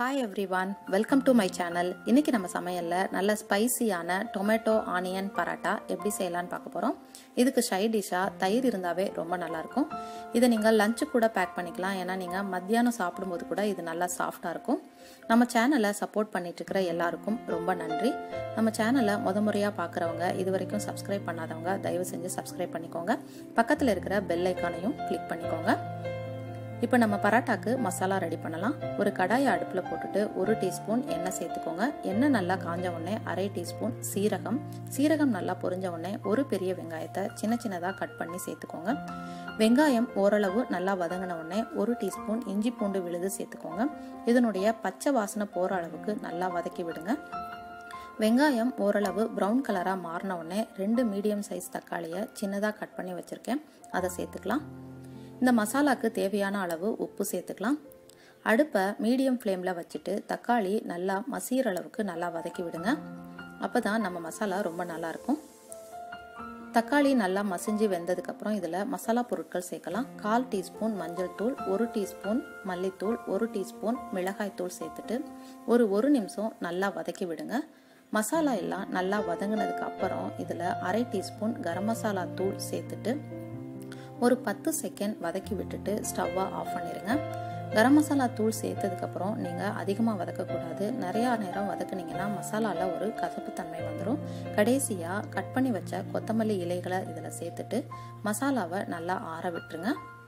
hi everyone welcome to my channel இன்னைக்கு நம்ம சமையலில் நல்ல ஸ்பைசியான டொமேட்டோ ஆனியன் பரோட்டா எப்படி செய்யலான்னு பார்க்க போகிறோம் இதுக்கு சைட் டிஷ்ஷாக தயிர் இருந்தாவே ரொம்ப நல்லாயிருக்கும் இதை நீங்கள் லஞ்சு கூட பேக் பண்ணிக்கலாம் ஏன்னா நீங்கள் மத்தியானம் சாப்பிடும்போது கூட இது நல்லா சாஃப்டாக இருக்கும் நம்ம சேனலை சப்போர்ட் பண்ணிட்டு இருக்கிற எல்லாருக்கும் ரொம்ப நன்றி நம்ம சேனலை முத முறையாக பார்க்குறவங்க இது வரைக்கும் சப்ஸ்கிரைப் பண்ணாதவங்க தயவு செஞ்சு சப்ஸ்கிரைப் பண்ணிக்கோங்க பக்கத்தில் இருக்கிற பெல் ஐக்கானையும் கிளிக் பண்ணிக்கோங்க இப்போ நம்ம பரோட்டாக்கு மசாலா ரெடி பண்ணலாம் ஒரு கடாயை அடுப்பில் போட்டுட்டு ஒரு டீஸ்பூன் எண்ணெய் சேர்த்துக்கோங்க எண்ணெய் நல்லா காஞ்ச உடனே அரை டீஸ்பூன் சீரகம் சீரகம் நல்லா பொரிஞ்ச உடனே ஒரு பெரிய வெங்காயத்தை சின்ன சின்னதாக கட் பண்ணி சேர்த்துக்கோங்க வெங்காயம் ஓரளவு நல்லா வதங்கின உடனே ஒரு டீஸ்பூன் இஞ்சி பூண்டு விழுது சேர்த்துக்கோங்க இதனுடைய பச்சை வாசனை போகிற அளவுக்கு நல்லா வதக்கி விடுங்க வெங்காயம் ஓரளவு ப்ரௌன் கலராக மாறின உடனே ரெண்டு மீடியம் சைஸ் தக்காளியை சின்னதாக கட் பண்ணி வச்சுருக்கேன் அதை சேர்த்துக்கலாம் இந்த மசாலாக்கு தேவையான அளவு உப்பு சேர்த்துக்கலாம் அடுப்பை மீடியம் ஃப்ளேமில் வச்சுட்டு தக்காளி நல்லா மசிகிற அளவுக்கு நல்லா வதக்கி விடுங்க அப்போ தான் நம்ம மசாலா ரொம்ப நல்லாயிருக்கும் தக்காளி நல்லா மசிஞ்சு வெந்ததுக்கப்புறம் இதில் மசாலா பொருட்கள் சேர்க்கலாம் கால் டீஸ்பூன் மஞ்சள் தூள் ஒரு டீஸ்பூன் மல்லித்தூள் ஒரு டீஸ்பூன் மிளகாய் தூள் சேர்த்துட்டு ஒரு ஒரு நிமிஷம் நல்லா வதக்கி விடுங்க மசாலா எல்லாம் நல்லா வதங்கினதுக்கு அப்புறம் இதில் அரை டீஸ்பூன் கரம் மசாலா தூள் சேர்த்துட்டு ஒரு பத்து செகண்ட் வதக்கி விட்டுட்டு ஸ்டவ்வை ஆஃப் பண்ணிடுங்க கரம் மசாலா தூள் சேர்த்ததுக்கப்புறம் நீங்கள் அதிகமாக வதக்கக்கூடாது நிறையா நேரம் வதக்குனீங்கன்னா மசாலாவில் ஒரு கசப்பு தன்மை வந்துடும் கடைசியாக கட் பண்ணி வச்ச கொத்தமல்லி இலைகளை இதில் சேர்த்துட்டு மசாலாவை நல்லா ஆற விட்டுருங்க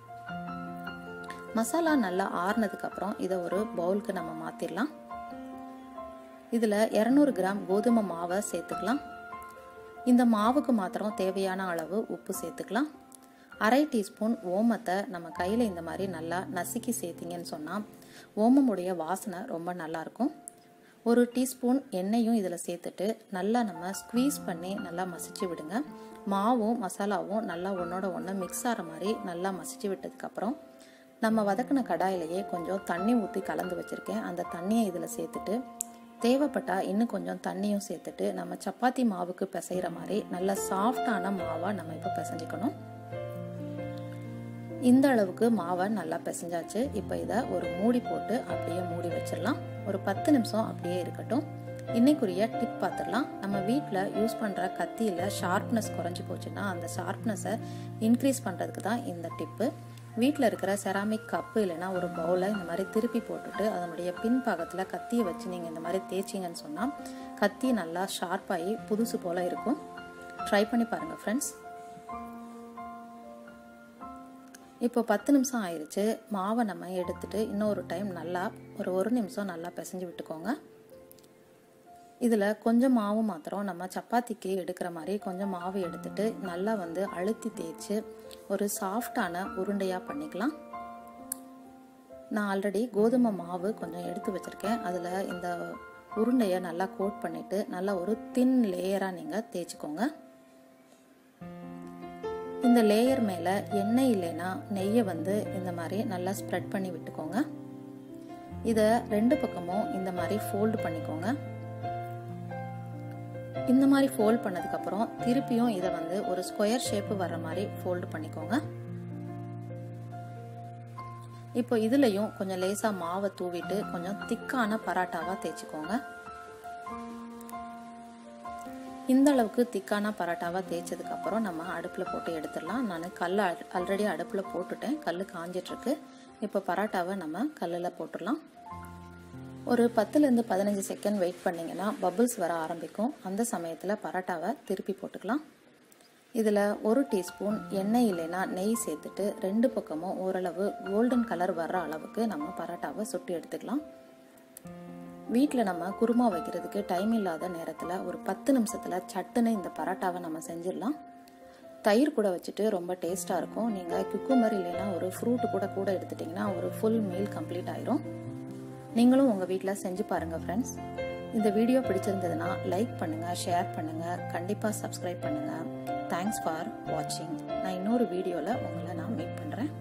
மசாலா நல்லா ஆறுனதுக்கப்புறம் இதை ஒரு பவுலுக்கு நம்ம மாற்றிடலாம் இதில் இரநூறு கிராம் கோதுமை மாவை சேர்த்துக்கலாம் இந்த மாவுக்கு மாத்திரம் தேவையான அளவு உப்பு சேர்த்துக்கலாம் அரை டீஸ்பூன் ஓமத்தை நம்ம கையில் இந்த மாதிரி நல்லா நசுக்கி சேர்த்திங்கன்னு சொன்னால் ஓமமுடைய வாசனை ரொம்ப நல்லாயிருக்கும் ஒரு டீஸ்பூன் எண்ணெயும் இதில் சேர்த்துட்டு நல்லா நம்ம ஸ்க்வீஸ் பண்ணி நல்லா மசிச்சு விடுங்க மாவும் மசாலாவும் நல்லா ஒன்றோட ஒன்று மிக்ஸ் ஆகிற மாதிரி நல்லா மசிச்சு விட்டதுக்கப்புறம் நம்ம வதக்கின கடாயிலேயே கொஞ்சம் தண்ணி ஊற்றி கலந்து வச்சுருக்கேன் அந்த தண்ணியை இதில் சேர்த்துட்டு தேவைப்பட்டால் இன்னும் கொஞ்சம் தண்ணியும் சேர்த்துட்டு நம்ம சப்பாத்தி மாவுக்கு பிசைகிற மாதிரி நல்ல சாஃப்டான மாவாக நம்ம இப்போ பிசைஞ்சிக்கணும் இந்த அளவுக்கு மாவை நல்லா பிசைஞ்சாச்சு இப்போ இதை ஒரு மூடி போட்டு அப்படியே மூடி வச்சிடலாம் ஒரு பத்து நிமிஷம் அப்படியே இருக்கட்டும் இன்னைக்குரிய டிப் பார்த்துடலாம் நம்ம வீட்டில் யூஸ் பண்ணுற கத்தியில் ஷார்ப்னஸ் குறைஞ்சி போச்சுன்னா அந்த ஷார்ப்னஸை இன்க்ரீஸ் பண்ணுறதுக்கு தான் இந்த டிப்பு வீட்டில் இருக்கிற செராமிக் கப்பு இல்லைன்னா ஒரு பவுலை இந்த மாதிரி திருப்பி போட்டுட்டு அதனுடைய பின்பாகத்தில் கத்தியை வச்சு நீங்கள் இந்த மாதிரி தேய்ச்சிங்கன்னு சொன்னால் கத்தி நல்லா ஷார்ப்பாகி புதுசு போல் இருக்கும் ட்ரை பண்ணி பாருங்கள் ஃப்ரெண்ட்ஸ் இப்போ பத்து நிமிஷம் ஆயிடுச்சு மாவை நம்ம எடுத்துட்டு இன்னொரு டைம் நல்லா ஒரு ஒரு நிமிஷம் நல்லா பிசைஞ்சு விட்டுக்கோங்க இதில் கொஞ்சம் மாவு மாத்திரம் நம்ம சப்பாத்திக்கு எடுக்கிற மாதிரி கொஞ்சம் மாவு எடுத்துட்டு நல்லா வந்து அழுத்தி தேய்ச்சி ஒரு சாஃப்டான உருண்டையாக பண்ணிக்கலாம் நான் ஆல்ரெடி கோதுமை மாவு கொஞ்சம் எடுத்து வச்சுருக்கேன் அதில் இந்த உருண்டையை நல்லா கோட் பண்ணிவிட்டு நல்லா ஒரு தின் லேயராக நீங்கள் தேய்ச்சிக்கோங்க இந்த லேயர் மேலே எண்ணெய் இல்லைன்னா நெய்யை வந்து இந்த மாதிரி நல்லா ஸ்ப்ரெட் பண்ணி விட்டுக்கோங்க இதை ரெண்டு பக்கமும் இந்த மாதிரி ஃபோல்டு பண்ணிக்கோங்க இந்த மாதிரி ஃபோல்ட் பண்ணதுக்கப்புறம் திருப்பியும் இதை வந்து ஒரு ஸ்கொயர் ஷேப்பு வர்ற மாதிரி ஃபோல்டு பண்ணிக்கோங்க இப்போ இதுலேயும் கொஞ்சம் லேசாக மாவை தூவிட்டு கொஞ்சம் திக்கான பராட்டாவாக தேய்ச்சிக்கோங்க இந்த அளவுக்கு திக்கான பரோட்டாவாக தேய்ச்சதுக்கப்புறம் நம்ம அடுப்பில் போட்டு எடுத்துடலாம் நான் கல் ஆல்ரெடி அடுப்பில் போட்டுட்டேன் கல் காஞ்சிட்ருக்கு இப்போ பரோட்டாவை நம்ம கல்லில் போட்டுடலாம் ஒரு பத்துலேருந்து பதினஞ்சு செகண்ட் வெயிட் பண்ணிங்கன்னா பபுள்ஸ் வர ஆரம்பிக்கும் அந்த சமயத்தில் பரோட்டாவை திருப்பி போட்டுக்கலாம் இதில் ஒரு டீஸ்பூன் எண்ணெய் இல்லைன்னா நெய் சேர்த்துட்டு ரெண்டு பக்கமும் ஓரளவு கோல்டன் கலர் வர்ற அளவுக்கு நம்ம பரோட்டாவை சுட்டி எடுத்துக்கலாம் வீட்டில் நம்ம குருமா வைக்கிறதுக்கு டைம் இல்லாத நேரத்தில் ஒரு பத்து நிமிஷத்தில் சட்டுன்னு இந்த பரோட்டாவை நம்ம செஞ்சிடலாம் தயிர் கூட வச்சுட்டு ரொம்ப டேஸ்ட்டாக இருக்கும் நீங்கள் குக்குமர் இல்லைன்னா ஒரு ஃப்ரூட்டு கூட கூட எடுத்துட்டிங்கன்னா ஒரு ஃபுல் மீல் கம்ப்ளீட் ஆயிரும் நீங்களும் உங்கள் வீட்டில் செஞ்சு பாருங்கள் ஃப்ரெண்ட்ஸ் இந்த வீடியோ பிடிச்சிருந்ததுன்னா லைக் பண்ணுங்கள் ஷேர் பண்ணுங்கள் கண்டிப்பாக சப்ஸ்கிரைப் பண்ணுங்கள் தேங்க்ஸ் ஃபார் வாட்சிங் நான் இன்னொரு வீடியோவில் உங்களை நான் மீட் பண்ணுறேன்